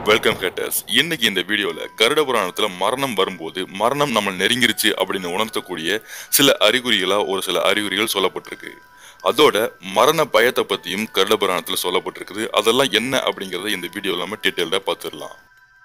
welcome haters இன்னைக்கு இந்த வீடியோல கருட புராணத்துல மரணம் வரும்போது மரணம் நம்ம நெருங்கிருச்சு அப்படின்னு உணர்த்தக்கூடிய சில அறிகுறிகளா ஒரு சில அறிகுறிகள் சொல்லப்பட்டிருக்கு அதோட மரண பயத்தை பத்தியும் கருட புராணத்துல சொல்லப்பட்டிருக்குது அதெல்லாம் என்ன அப்படிங்கறத இந்த வீடியோல நம்ம டீட்டெயில்டா பார்த்துடலாம்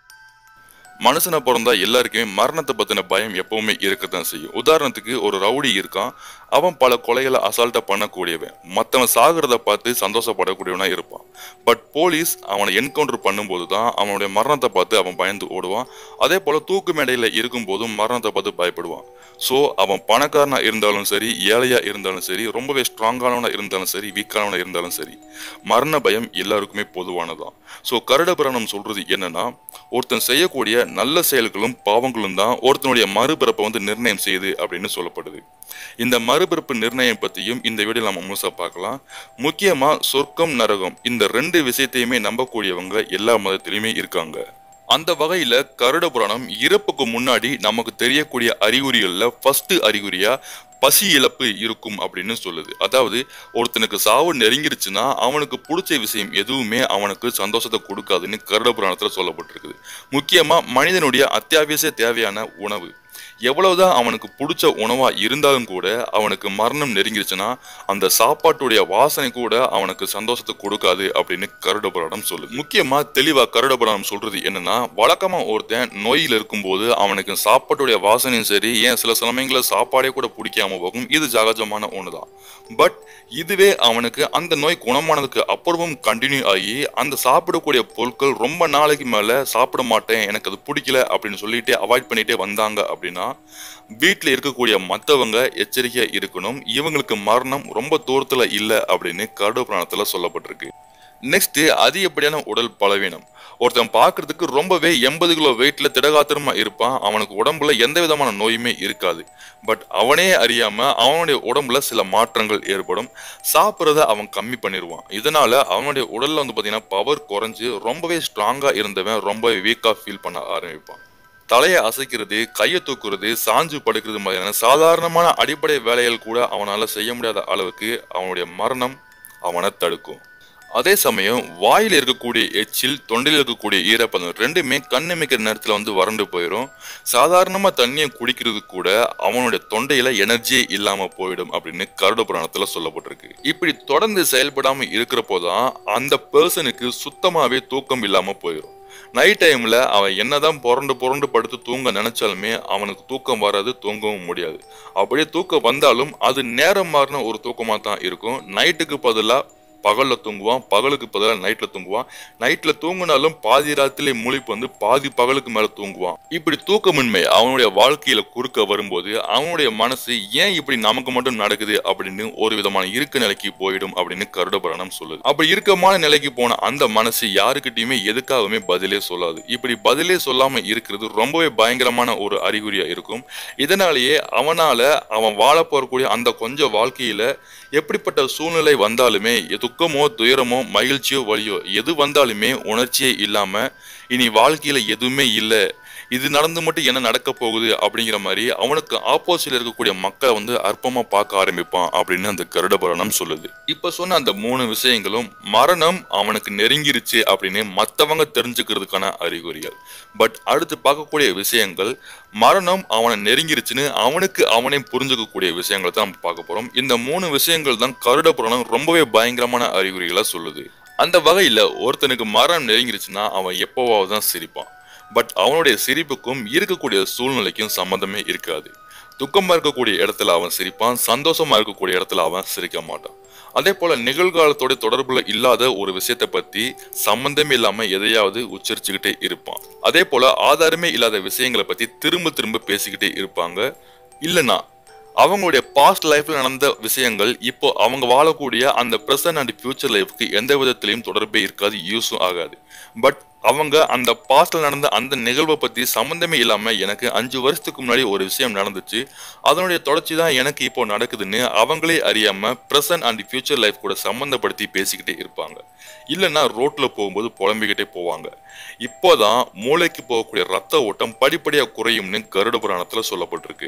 மனுஷனை பிறந்தா எல்லாருக்குமே மரணத்தை பத்தின பயம் எப்பவுமே இருக்கத்தான் செய்யும் உதாரணத்துக்கு ஒரு ரவுடி இருக்கான் அவன் பல கொலைகளை அசால்ட்டா பண்ணக்கூடியவன் மற்றவன் சாகிறத பார்த்து சந்தோஷப்படக்கூடியவனா இருப்பான் பட் போலீஸ் அவனை என்கவுண்டர் பண்ணும்போது தான் அவனுடைய மரணத்தை பார்த்து அவன் பயந்து ஓடுவான் அதே போல தூக்கு மேடையில இருக்கும்போதும் மரணத்தை பார்த்து பயப்படுவான் ஸோ அவன் பணக்காரனா இருந்தாலும் சரி ஏழையா இருந்தாலும் சரி ரொம்பவே ஸ்ட்ராங்கானவனா இருந்தாலும் சரி வீக்கானவனா இருந்தாலும் சரி மரண பயம் எல்லாருக்குமே பொதுவானதான் ஸோ கருட புராணம் சொல்றது என்னன்னா ஒருத்தன் செய்யக்கூடிய நல்ல செயல்களும் பாவங்களும் தான் ஒருத்தனுடைய மறுபிறப்பை வந்து நிர்ணயம் செய்யுது அப்படின்னு சொல்லப்படுது இந்த மறுபிறப்பு நிர்ணயம் பத்தியும் இந்த வீடியோ நம்ம முழுசா பார்க்கலாம் முக்கியமா சொர்க்கம் நரகம் இந்த ரெண்டு விஷயத்தையுமே நம்பக்கூடியவங்க எல்லா மதத்திலையுமே இருக்காங்க அந்த வகையில கருட புராணம் இறப்புக்கு முன்னாடி நமக்கு தெரியக்கூடிய அறிகுறிகள்ல ஃபர்ஸ்ட் அறிகுறியா பசி இழப்பு இருக்கும் அப்படின்னு சொல்லுது அதாவது ஒருத்தனுக்கு சாவு நெருங்கிருச்சுன்னா அவனுக்கு பிடிச்ச விஷயம் எதுவுமே அவனுக்கு சந்தோஷத்தை கொடுக்காதுன்னு கருட புராணத்துல சொல்லப்பட்டிருக்குது முக்கியமா மனிதனுடைய அத்தியாவசிய தேவையான உணவு எவ்வளவுதான் அவனுக்கு பிடிச்ச உணவா இருந்தாலும் கூட அவனுக்கு மரணம் நெருங்கிருச்சுன்னா அந்த சாப்பாட்டுடைய வாசனை கூட அவனுக்கு சந்தோஷத்தை கொடுக்காது அப்படின்னு கருட புராணம் சொல்லுது முக்கியமா தெளிவா கருட புராணம் சொல்றது என்னன்னா வழக்கமா ஒருத்தன் நோயில் இருக்கும்போது அவனுக்கு சாப்பாட்டுடைய வாசனையும் சரி ஏன் சில சமயங்களில் சாப்பாடே கூட பிடிக்காம போகும் இது சகஜமான ஒண்ணுதான் பட் இதுவே அவனுக்கு அந்த நோய் குணமானதுக்கு அப்புறமும் கண்டினியூ ஆகி அந்த சாப்பிடக்கூடிய பொருட்கள் ரொம்ப நாளைக்கு மேல சாப்பிட மாட்டேன் எனக்கு அது பிடிக்கல அப்படின்னு சொல்லிட்டு அவாய்ட் பண்ணிட்டே வந்தாங்க அப்படின்னா வீட்டில் இருக்கக்கூடிய மற்றவங்க எச்சரிக்கையா இருக்கணும் இவங்களுக்கு மரணம் ரொம்ப தூரத்துல இல்லை அப்படின்னு கருட புராணத்துல சொல்லப்பட்டிருக்கு நெக்ஸ்ட் அதிகப்படியான உடல் பலவீனம் ஒருத்தன் பார்க்கறதுக்கு ரொம்பவே எண்பது கிலோ வெயிட்ல திடகாத்திரமா இருப்பான் அவனுக்கு உடம்புல எந்த விதமான நோயுமே இருக்காது பட் அவனே அறியாம அவனுடைய உடம்புல சில மாற்றங்கள் ஏற்படும் சாப்பிட்றத அவன் கம்மி பண்ணிடுவான் இதனால அவனுடைய உடல்ல வந்து பார்த்தீங்கன்னா பவர் குறைஞ்சு ரொம்பவே ஸ்ட்ராங்கா இருந்தவன் ரொம்ப வீக்கா ஃபீல் பண்ண ஆரம்பிப்பான் தலையை அசைக்கிறது கையை தூக்குறது சாஞ்சு படுக்கிறது மாதிரியான சாதாரணமான அடிப்படை வேலைகள் கூட அவனால செய்ய முடியாத அளவுக்கு அவனுடைய மரணம் அவனை தடுக்கும் அதே சமயம் வாயில் இருக்கக்கூடிய எச்சில் தொண்டையில் இருக்கக்கூடிய ஈரப்பதம் ரெண்டுமே கண்ணிமைக்கிற நேரத்தில் வந்து வறண்டு போயிடும் சாதாரணமாக தண்ணியை குடிக்கிறது கூட அவனுடைய தொண்டையில எனர்ஜியே இல்லாமல் போயிடும் அப்படின்னு கருட புராணத்தில் சொல்லப்பட்டிருக்கு இப்படி தொடர்ந்து செயல்படாமல் இருக்கிறப்போ தான் அந்த பர்சனுக்கு சுத்தமாகவே தூக்கம் இல்லாமல் போயிடும் நைட் டைம்ல அவன் என்னதான் புரண்டு புரண்டு படுத்து தூங்க நினைச்சாலுமே அவனுக்கு தூக்கம் வராது தூங்கவும் முடியாது அப்படியே தூக்கம் வந்தாலும் அது நேரம் மாறின ஒரு தூக்கமா தான் இருக்கும் நைட்டுக்கு பதிலாக பகல்ல தூங்குவான் பகலுக்கு பதிலாக நைட்ல தூங்குவான் நைட்ல தூங்கினாலும் பாதி ராத்திரிலே முழிப்பு வந்து பாதி பகலுக்கு மேல தூங்குவான் இப்படி தூக்கமின்மை அவனுடைய வாழ்க்கையில குறுக்க வரும்போது அவனுடைய மனசு ஏன் இப்படி நமக்கு மட்டும் நடக்குது அப்படின்னு ஒரு விதமான இருக்க நிலைக்கு போயிடும் அப்படின்னு கருட புராணம் சொல்லுது அப்படி இறுக்கமான நிலைக்கு போன அந்த மனசு யாருக்கிட்டையுமே எதுக்காகவுமே பதிலே சொல்லாது இப்படி பதிலே சொல்லாம இருக்கிறது ரொம்பவே பயங்கரமான ஒரு அறிகுறியா இருக்கும் இதனாலேயே அவனால அவன் வாழ போறக்கூடிய அந்த கொஞ்சம் வாழ்க்கையில எப்படிப்பட்ட சூழ்நிலை வந்தாலுமே துக்கமோ துயரமோ மகிழ்ச்சியோ வழியோ எது வந்தாலுமே உணர்ச்சியே இல்லாம இனி வாழ்க்கையில எதுவுமே இல்லை இது நடந்து மட்டும் என்ன நடக்க போகுது அப்படிங்கிற மாதிரி அவனுக்கு ஆப்போசிட்ல இருக்கக்கூடிய மக்களை வந்து அற்பமா பார்க்க ஆரம்பிப்பான் அப்படின்னு அந்த கருட புராணம் சொல்லுது இப்ப சொன்ன அந்த மூணு விஷயங்களும் மரணம் அவனுக்கு நெருங்கிருச்சு அப்படின்னு மத்தவங்க தெரிஞ்சுக்கிறதுக்கான அறிகுறிகள் பட் அடுத்து பார்க்கக்கூடிய விஷயங்கள் மரணம் அவனை நெருங்கிருச்சுன்னு அவனுக்கு அவனே புரிஞ்சுக்கக்கூடிய விஷயங்களை தான் நம்ம பார்க்க போறோம் இந்த மூணு விஷயங்கள் தான் கருட புராணம் ரொம்பவே பயங்கரமான அறிகுறிகளா சொல்லுது அந்த வகையில ஒருத்தனுக்கு மரணம் நெருங்கிருச்சுன்னா அவன் எப்போவாவது தான் சிரிப்பான் பட் அவனுடைய சிரிப்புக்கும் இருக்கக்கூடிய சூழ்நிலைக்கும் சம்மந்தமே இருக்காது துக்கமா இருக்கக்கூடிய இடத்துல அவன் சிரிப்பான் சந்தோஷமா இருக்கக்கூடிய இடத்துல அவன் சிரிக்க மாட்டான் அதே போல நிகழ்காலத்தோட தொடர்புல இல்லாத ஒரு விஷயத்தை பத்தி சம்பந்தமே இல்லாம எதையாவது உச்சரிச்சுக்கிட்டே இருப்பான் அதே போல ஆதாரமே இல்லாத விஷயங்களை பத்தி திரும்ப திரும்ப பேசிக்கிட்டே இருப்பாங்க இல்லைன்னா அவங்களுடைய பாஸ்ட் லைஃப்ல நடந்த விஷயங்கள் இப்போ அவங்க வாழக்கூடிய அந்த ப்ரெசன்ட் அண்ட் ஃபியூச்சர் லைஃப்க்கு எந்த விதத்திலையும் தொடர்பே இருக்காது யூஸும் ஆகாது பட் அவங்க அந்த பாஸ்ட்ல நடந்த அந்த நிகழ்வை பத்தி சம்மந்தமே இல்லாம எனக்கு அஞ்சு வருஷத்துக்கு முன்னாடி ஒரு விஷயம் நடந்துச்சு அதனுடைய தொடர்ச்சி தான் எனக்கு இப்போ நடக்குதுன்னு அவங்களே அறியாம ப்ரெசன்ட் அண்ட் ஃபியூச்சர் லைஃப் கூட சம்மந்தப்படுத்தி பேசிக்கிட்டே இருப்பாங்க இல்லைன்னா ரோட்ல போகும்போது புலம்பிக்கிட்டே போவாங்க இப்போதான் மூளைக்கு போகக்கூடிய ரத்த ஓட்டம் படிப்படியா குறையும்னு கருட புராணத்துல சொல்லப்பட்டிருக்கு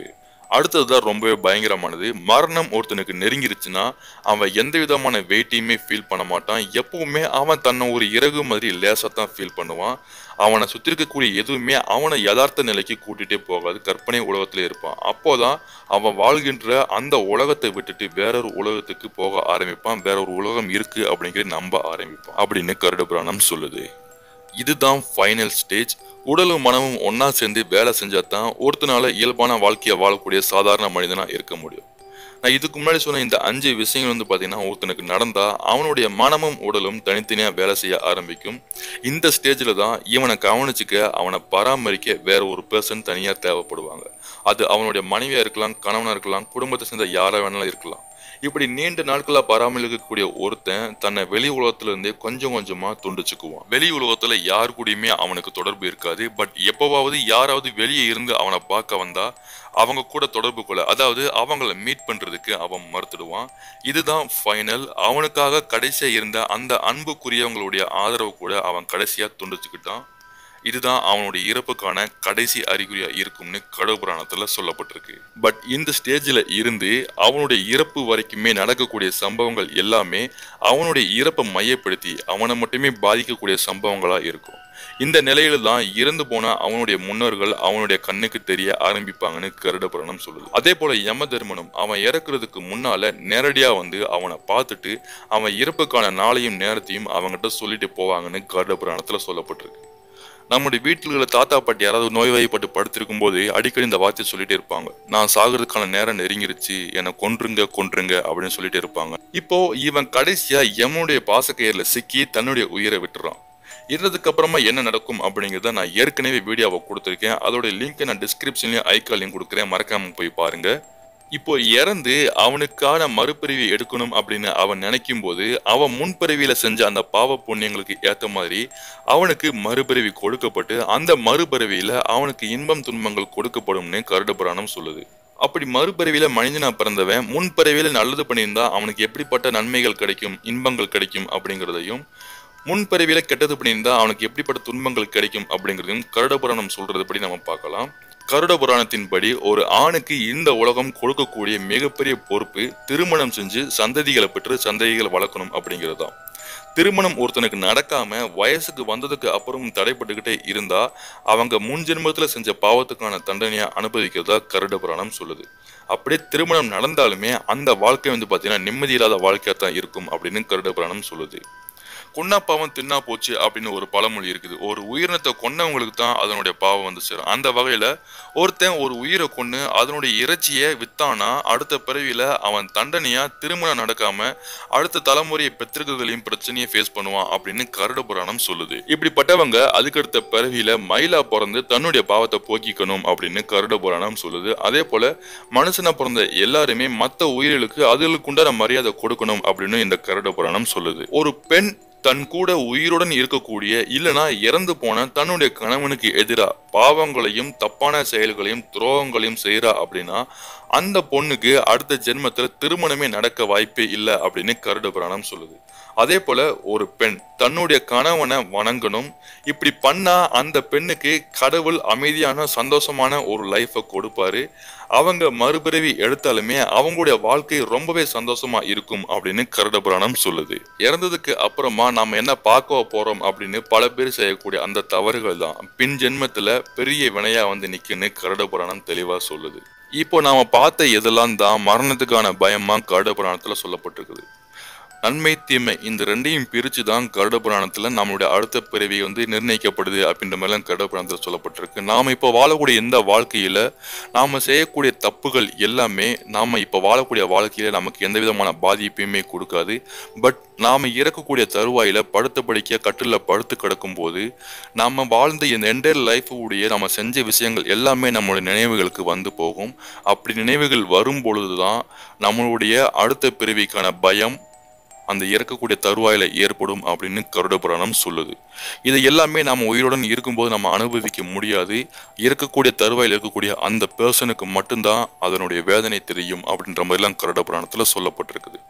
அடுத்ததுதான் ரொம்பவே பயங்கரமானது மரணம் ஒருத்தனுக்கு நெருங்கிருச்சுன்னா அவன் எந்த விதமான வெயிட்டையுமே ஃபீல் பண்ண மாட்டான் எப்பவுமே அவன் தன்னை ஒரு இறகு மாதிரி லேசாக தான் ஃபீல் பண்ணுவான் அவனை சுற்றி இருக்கக்கூடிய எதுவுமே அவனை யதார்த்த நிலைக்கு கூட்டிகிட்டே போகாது கற்பனை உலகத்தில் இருப்பான் அப்போதான் அவன் வாழ்கின்ற அந்த உலகத்தை விட்டுட்டு வேறொரு உலகத்துக்கு போக ஆரம்பிப்பான் வேற ஒரு உலகம் இருக்கு அப்படிங்கிறத நம்ப ஆரம்பிப்பான் அப்படின்னு கருட புராணம் சொல்லுது இதுதான் ஃபைனல் ஸ்டேஜ் உடலும் மனமும் ஒன்றா சேர்ந்து வேலை செஞ்சால் தான் ஒருத்தனால இயல்பான வாழ்க்கையை வாழக்கூடிய சாதாரண மனிதனாக இருக்க முடியும் நான் இதுக்கு முன்னாடி சொன்ன இந்த அஞ்சு விஷயங்கள் வந்து பார்த்தீங்கன்னா ஒருத்தனுக்கு நடந்தால் அவனுடைய மனமும் உடலும் தனித்தனியாக வேலை செய்ய ஆரம்பிக்கும் இந்த ஸ்டேஜில் தான் இவனை கவனிச்சுக்க அவனை பராமரிக்க வேற ஒரு பர்சன் தனியாக தேவைப்படுவாங்க அது அவனுடைய மனைவியாக இருக்கலாம் கணவனாக இருக்கலாம் குடும்பத்தை சேர்ந்த யாராக வேணாலும் இருக்கலாம் இப்படி நீண்ட நாட்களா பராமரிக்கக்கூடிய ஒருத்தன் தன்னை வெளி உலகத்துல இருந்தே கொஞ்சம் கொஞ்சமா துண்டிச்சுக்குவான் வெளி உலகத்துல யார் கூடயுமே அவனுக்கு தொடர்பு இருக்காது பட் எப்பவாவது யாராவது வெளியே இருந்து அவனை பார்க்க வந்தா அவங்க கூட தொடர்பு கொள்ள அதாவது அவங்கள மீட் பண்றதுக்கு அவன் மறுத்துடுவான் இதுதான் ஃபைனல் அவனுக்காக கடைசியா இருந்த அந்த அன்புக்குரியவங்களுடைய ஆதரவு கூட அவன் கடைசியா துண்டிச்சுக்கிட்டான் இதுதான் அவனுடைய இறப்புக்கான கடைசி அறிகுறியா இருக்கும்னு கடவுபுராணத்துல சொல்லப்பட்டிருக்கு பட் இந்த ஸ்டேஜில் இருந்து அவனுடைய இறப்பு வரைக்குமே நடக்கக்கூடிய சம்பவங்கள் எல்லாமே அவனுடைய இறப்பை மையப்படுத்தி அவனை மட்டுமே பாதிக்கக்கூடிய சம்பவங்களா இருக்கும் இந்த நிலையில தான் இறந்து போன அவனுடைய முன்னோர்கள் அவனுடைய கண்ணுக்கு தெரிய ஆரம்பிப்பாங்கன்னு கருட புராணம் சொல்லுது அதே போல யம தர்மனும் அவன் இறக்குறதுக்கு முன்னால நேரடியா வந்து அவனை பார்த்துட்டு அவன் இறப்புக்கான நாளையும் நேரத்தையும் அவங்ககிட்ட சொல்லிட்டு போவாங்கன்னு கருட புராணத்துல சொல்லப்பட்டிருக்கு நம்முடைய வீட்டில் உள்ள தாத்தா பாட்டி யாராவது நோய்வாய்ப்பட்டு படுத்திருக்கும் போது அடிக்கடி இந்த வார்த்தையை சொல்லிட்டே இருப்பாங்க நான் சாகிறதுக்கான நேரம் நெருங்கிருச்சு என்னை கொன்றுங்க கொன்றுங்க அப்படின்னு சொல்லிட்டு இருப்பாங்க இப்போ இவன் கடைசியா எமனுடைய பாசக்கயிறுல சிக்கி தன்னுடைய உயிரை விட்டுறான் இருந்ததுக்கு அப்புறமா என்ன நடக்கும் அப்படிங்கிறத நான் ஏற்கனவே வீடியோவை கொடுத்துருக்கேன் அதோட லிங்க் நான் டிஸ்கிரிப்ஷன்லயும் ஐக்கா லிங்க் கொடுக்குறேன் மறக்காம போய் பாருங்க இப்போ இறந்து அவனுக்கான மறுபிறவி எடுக்கணும் அப்படின்னு அவன் நினைக்கும் போது அவன் முன்பிறவியில செஞ்ச அந்த பாவ புண்ணியங்களுக்கு ஏத்த மாதிரி அவனுக்கு மறுபிறவி கொடுக்கப்பட்டு அந்த மறுபிறவியில அவனுக்கு இன்பம் துன்பங்கள் கொடுக்கப்படும்னு கருட புராணம் சொல்லுது அப்படி மறுபிறவியில மனிதனா பிறந்தவன் முன்பிறவியில நல்லது பண்ணியிருந்தா அவனுக்கு எப்படிப்பட்ட நன்மைகள் கிடைக்கும் இன்பங்கள் கிடைக்கும் அப்படிங்கிறதையும் முன்பிறவியில கெட்டது பண்ணியிருந்தா அவனுக்கு எப்படிப்பட்ட துன்பங்கள் கிடைக்கும் அப்படிங்கிறதையும் கருட புராணம் சொல்றதுபடி நம்ம பார்க்கலாம் கருட புராணத்தின்படி ஒரு ஆணுக்கு இந்த உலகம் கொடுக்கக்கூடிய மிகப்பெரிய பொறுப்பு திருமணம் செஞ்சு சந்ததிகளை பெற்று சந்ததிகளை வளர்க்கணும் அப்படிங்கிறது தான் திருமணம் ஒருத்தனுக்கு நடக்காம வயசுக்கு வந்ததுக்கு அப்புறம் தடைப்பட்டுக்கிட்டே இருந்தா அவங்க முன் ஜென்மத்துல செஞ்ச பாவத்துக்கான தண்டனையை அனுபவிக்கிறதா கருட புராணம் சொல்லுது அப்படியே திருமணம் நடந்தாலுமே அந்த வாழ்க்கை வந்து பார்த்தீங்கன்னா நிம்மதி இல்லாத வாழ்க்கையா தான் இருக்கும் அப்படின்னு கருட புராணம் சொல்லுது கொன்னா பாவம் தின்னா போச்சு அப்படின்னு ஒரு பழமொழி இருக்குது ஒரு உயிரினத்தை கொன்னவங்களுக்கு தான் அதனுடைய பாவம் வந்து சேரும் அந்த வகையில ஒருத்தன் ஒரு உயிரை கொன்னு அதனுடைய இறைச்சியை வித்தானா அடுத்த பிறவியில அவன் தண்டனையா திருமணம் நடக்காம அடுத்த தலைமுறையை பெற்றிருக்களையும் பிரச்சனையை ஃபேஸ் பண்ணுவான் அப்படின்னு கருட புராணம் சொல்லுது இப்படிப்பட்டவங்க அதுக்கடுத்த பிறவியில மயிலா பிறந்து தன்னுடைய பாவத்தை போக்கிக்கணும் அப்படின்னு கருட புராணம் சொல்லுது அதே போல மனுஷனா பிறந்த எல்லாருமே மற்ற உயிர்களுக்கு அதுகளுக்கு உண்டான மரியாதை கொடுக்கணும் அப்படின்னு இந்த கருட புராணம் சொல்லுது ஒரு பெண் தன் கூட உயிருடன் இருக்கக்கூடிய இல்லனா இறந்து போன தன்னுடைய கணவனுக்கு எதிராக பாவங்களையும் தப்பான செயல்களையும் துரோகங்களையும் செய்யறா அப்படின்னா அந்த பொண்ணுக்கு அடுத்த ஜென்மத்துல திருமணமே நடக்க வாய்ப்பே இல்லை அப்படின்னு கருட புராணம் சொல்லுது அதே போல ஒரு பெண் தன்னுடைய கணவனை வணங்கணும் இப்படி பண்ணா அந்த பெண்ணுக்கு கடவுள் அமைதியான சந்தோஷமான ஒரு லைஃபை கொடுப்பாரு அவங்க மறுபிறவி எடுத்தாலுமே அவங்களுடைய வாழ்க்கை ரொம்பவே சந்தோஷமா இருக்கும் அப்படின்னு கருட புராணம் சொல்லுது இறந்ததுக்கு அப்புறமா நாம என்ன பார்க்க போறோம் அப்படின்னு பல பேர் செய்யக்கூடிய அந்த தவறுகள் தான் பின் ஜென்மத்துல பெரிய வினையா வந்து நிக்குன்னு கருட புராணம் தெளிவா சொல்லுது இப்போ நாம பார்த்த இதெல்லாம் தான் மரணத்துக்கான பயமா கருட புராணத்துல சொல்லப்பட்டிருக்குது நன்மை தீமை இந்த ரெண்டையும் பிரித்து தான் கருட புராணத்தில் நம்மளுடைய அடுத்த பிறவி வந்து நிர்ணயிக்கப்படுது அப்படின்ற மாதிரிலாம் கருட புராணத்தில் சொல்லப்பட்டிருக்கு நாம் இப்போ வாழக்கூடிய இந்த வாழ்க்கையில் நாம் செய்யக்கூடிய தப்புகள் எல்லாமே நாம் இப்போ வாழக்கூடிய வாழ்க்கையில் நமக்கு எந்த விதமான பாதிப்பையுமே கொடுக்காது பட் நாம் இறக்கக்கூடிய தருவாயில் படுத்த படிக்க கட்டில் படுத்து கிடக்கும்போது நாம் வாழ்ந்த இந்த என்டையர் லைஃப் உடைய நம்ம செஞ்ச விஷயங்கள் எல்லாமே நம்மளுடைய நினைவுகளுக்கு வந்து போகும் அப்படி நினைவுகள் வரும் பொழுது தான் நம்மளுடைய அடுத்த பிறவிக்கான பயம் அந்த இறக்கக்கூடிய தருவாயில ஏற்படும் அப்படின்னு கருட புராணம் சொல்லுது இது எல்லாமே நம்ம உயிருடன் இருக்கும்போது நம்ம அனுபவிக்க முடியாது இறக்கக்கூடிய தருவாயில் இருக்கக்கூடிய அந்த பர்சனுக்கு மட்டும்தான் அதனுடைய வேதனை தெரியும் அப்படின்ற மாதிரிலாம் கருட புராணத்துல சொல்லப்பட்டிருக்குது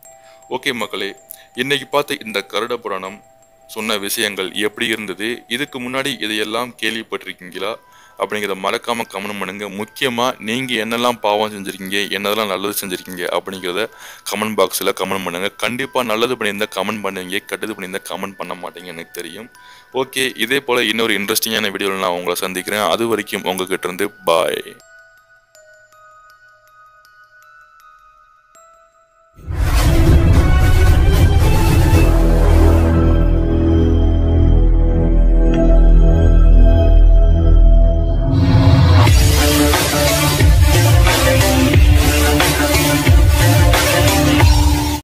ஓகே மக்களே இன்னைக்கு பார்த்த இந்த கருட புராணம் சொன்ன விஷயங்கள் எப்படி இருந்தது இதுக்கு முன்னாடி இதையெல்லாம் கேள்விப்பட்டிருக்கீங்களா அப்படிங்கிறத மறக்காம கமெண்ட் பண்ணுங்க முக்கியமா நீங்க என்னெல்லாம் பாவம் செஞ்சிருக்கீங்க என்னதெல்லாம் நல்லது செஞ்சிருக்கீங்க அப்படிங்கிறத கமெண்ட் பாக்ஸில் கமெண்ட் பண்ணுங்க கண்டிப்பா நல்லது பண்ணியிருந்தா கமெண்ட் பண்ணுவீங்க கெட்டது பண்ணியிருந்தா கமெண்ட் பண்ண மாட்டீங்க எனக்கு தெரியும் ஓகே இதே போல இன்னொரு இன்ட்ரெஸ்டிங்கான வீடியோவில் நான் உங்களை சந்திக்கிறேன் அது வரைக்கும் உங்ககிட்ட இருந்து பாய்